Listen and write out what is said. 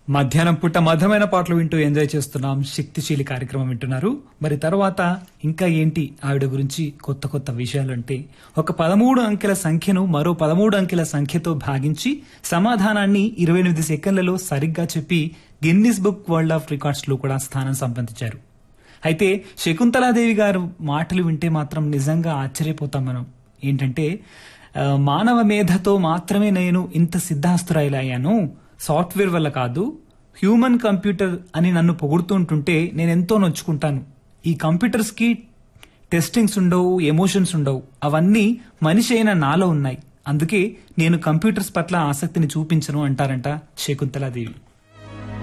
మధ్యాహ్నం పుట్ట మధమైన పాటలు వింటూ ఎంజాయ్ చేస్తున్నాం శక్తిశీలి కార్యక్రమం వింటున్నారు మరి తర్వాత ఇంకా ఏంటి ఆవిడ గురించి కొత్త కొత్త విషయాలు అంటే ఒక పదమూడు అంకెల సంఖ్యను మరో పదమూడు అంకెల సంఖ్యతో భాగించి సమాధానాన్ని ఇరవై ఎనిమిది సెకండ్లలో సరిగ్గా చెప్పి Guinness book world of records లో కూడా స్థానం సంపాదించారు అయితే శకుంతలాదేవి గారు మాటలు వింటే మాత్రం నిజంగా ఆశ్చర్యపోతాం మనం ఏంటంటే ఆ, మానవ మేధతో మాత్రమే నేను ఇంత సిద్ధాస్తురాయిలయ్యాను సాఫ్ట్వేర్ వల్ల కాదు హ్యూమన్ కంప్యూటర్ అని నన్ను పొగుడుతుంటుంటే నేను ఎంతో నొచ్చుకుంటాను ఈ కంప్యూటర్స్ కి టెస్టింగ్స్ ఉండవు ఎమోషన్స్ ఉండవు అవన్నీ మనిషి అయిన నాలో ఉన్నాయి అందుకే నేను కంప్యూటర్స్ పట్ల ఆసక్తిని చూపించను అంటారంట శకుంతలాదేవి